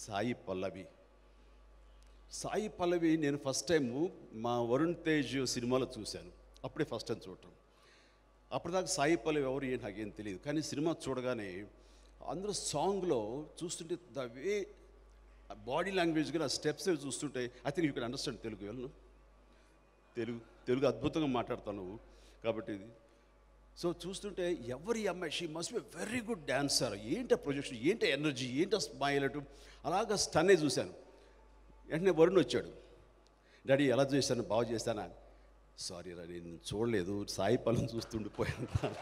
సాయి పల్లవి సాయి పల్లవి నేను first time మా వరుణ్ తేజ్ సినిమాలో చూశాను అప్పుడే ఫస్ట్ టైం చూడటం అప్పటిదాకా సాయి పల్లవి ఎవరు ఏంటి నాకేం తెలియదు కానీ సినిమా చూడగానే అందులో సాంగ్లో చూస్తుంటే ద వే బాడీ లాంగ్వేజ్ కూడా స్టెప్స్ చూస్తుంటే I think you can understand Telugu వెళ్ళను తెలుగు తెలుగు అద్భుతంగా మాట్లాడతావు నువ్వు కాబట్టి ఇది సో చూస్తుంటే ఎవరి అమ్మాయి she must be very good dancer ఏంటి ప్రొజెక్షన్ ఏంటి ఎనర్జీ ఏంటి స్మైల్ అటు అలాగా స్టన్నే చూశాను వెంటనే వరుణ్ వచ్చాడు డాడీ ఎలా చేశాను బాగా చేశానా సారీ రా నేను చూడలేదు Sai పలం చూస్తుండిపోయాను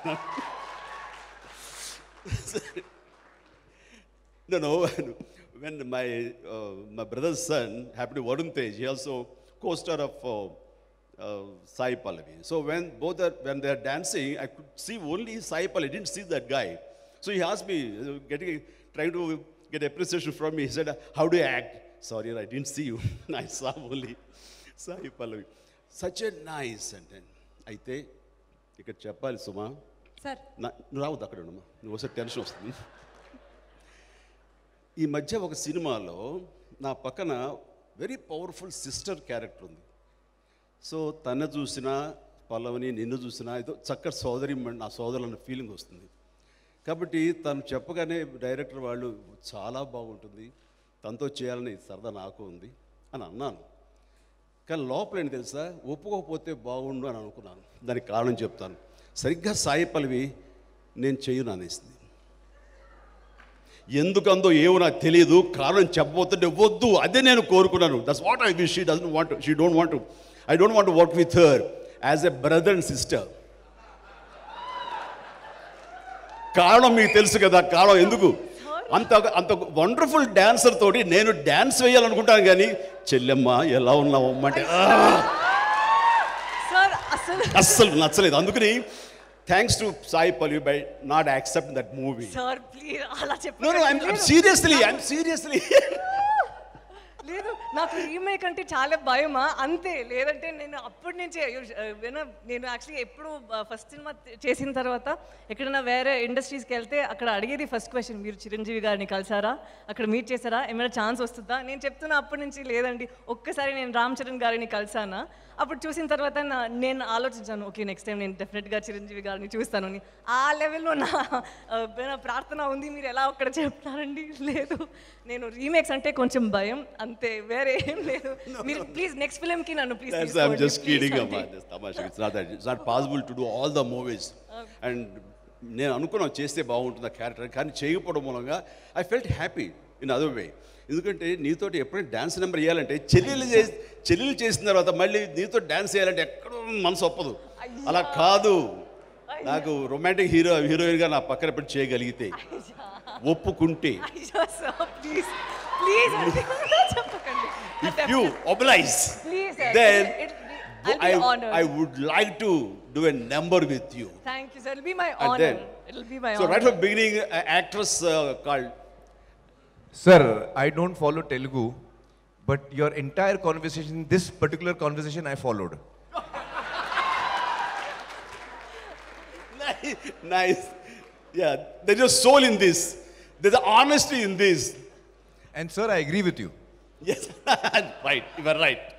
No, no. When my uh, my brother's son happened to Varun Tej, he also co-star of uh, uh, Sai Pallavi. So when both are when they are dancing, I could see only Sai Pallavi. I didn't see that guy. So he asked me, uh, getting trying to get appreciation from me. He said, "How do you act?" Sorry, I didn't see you. I saw only Sai Pallavi. Such a nice and అయితే ఇక్కడ చెప్పాలి సుమా sir నా నువ్వు రావద్దు అక్కడ ఉండమ్మా నువ్వు వస్తే టెన్షన్ వస్తుంది ఈ మధ్య ఒక సినిమాలో నా పక్కన వెరీ పవర్ఫుల్ సిస్టర్ క్యారెక్టర్ ఉంది సో తన చూసినా పల్లవిని నిన్ను చూసినా ఏదో చక్కటి సోదరి మ- నా సోదరులు అన్న ఫీలింగ్ వస్తుంది కాబట్టి తను చెప్పగానే డైరెక్టర్ వాళ్ళు చాలా బాగుంటుంది తనతో చేయాలని సరదా నాకు ఉంది అని అన్నాను కానీ లోపల ఏంటి తెలుసా ఒప్పుకోకపోతే బాగుండు అని అనుకున్నాను దానికి కారణం చెప్తాను సరిగ్గా సాయి పల్లవి నేను చెయ్యను అనేసింది ఎందుకందో ఏమో నాకు తెలియదు కారణం చెప్పబోతుంటే వద్దు అదే నేను కోరుకున్నాను that's what I wish she doesn't want she don't want I don't want work with her as a brother and sister కారణం మీకు తెలుసు కదా కారణం ఎందుకు అంత అంత వండర్ఫుల్ డాన్సర్ తోటి నేను డాన్స్ వేయాలనుకుంటాను కానీ చెల్లెమ్మ ఎలా ఉన్నావు అమ్మ అంటే "ఆ!" సార్ అసలు అస్సలు నచ్చలేదు అందుకని thanks to Sai Pallavi by not accept that movie sir please అలా నో నో ఐమ్ చెప్పండి సీరియస్లీ ఐమ్ సీరియస్లీ లేదు నాకు రీమేక్ అంటే చాలా భయమా అంతే లేదంటే నేను అప్పటి నుంచే అయ్యో, విన నేను యాక్చువల్లీ ఎప్పుడు ఫస్ట్ సినిమా చేసిన తర్వాత ఎక్కడైనా వేరే ఇండస్ట్రీస్కి వెళ్తే అక్కడ అడిగేది ఫస్ట్ క్వశ్చన్ మీరు చిరంజీవి గారిని కలిసారా అక్కడ మీట్ చేశారా ఏమైనా ఛాన్స్ వస్తుందా నేను చెప్తున్నా అప్పటి నుంచి లేదండి ఒక్కసారి నేను రామ్ చరణ్ గారిని కలిసానా అప్పుడు చూసిన తర్వాత నా- నేను ఆలోచించాను ఓకే నెక్స్ట్ టైం నేను డెఫినెట్గా చిరంజీవి గారిని చూస్తాను అని ఆ లెవెల్లో నా ఆ, నా ప్రార్థన ఉంది మీరు ఎలా ఒక్కడ చెప్తారండి లేదు నేను రీమేక్స్ అంటే కొంచెం భయం అంతే వేరే ఏం లేదు మీరు ప్లీజ్ నెక్స్ట్ ఫిలింకి నన్ను please That's, I'm just kidding about this. Tamasha. It's not that. It's not possible to do all the movies. And నేను అనుకున్నాను చేస్తే బాగుంటుంది ఆ క్యారెక్టర్ కానీ చేయకపోవడం మూలంగా I felt happy in other way ఎందుకంటే నీతోటి ఎప్పుడైనా డ్యాన్స్ నెంబర్ వేయాలంటే చెల్లెలు చేసి చెల్లెలు చేసిన తర్వాత మళ్ళీ నీతో డ్యాన్స్ చేయాలంటే ఎక్కడో మనసు ఒప్పదు అలా కాదు నాకు రొమాంటిక్ హీరో హీరోయిన్గా నా పక్కన పెట్టి చేయగలిగితే ఒప్పుకుంటే ప్లీజ్ ప్లీజ్ చెప్పకండి if you oblige please then I I, honour I would like to do a number with you. Thank you sir it be my And honour then- it will be my So right honour from beginning, an actress uh, called Sir, I don't follow Telugu, but your entire conversation, this particular conversation, I followed. nice. Yeah, there's a soul in this. There's an honesty in this. And sir, I agree with you. Yes, right. You are right.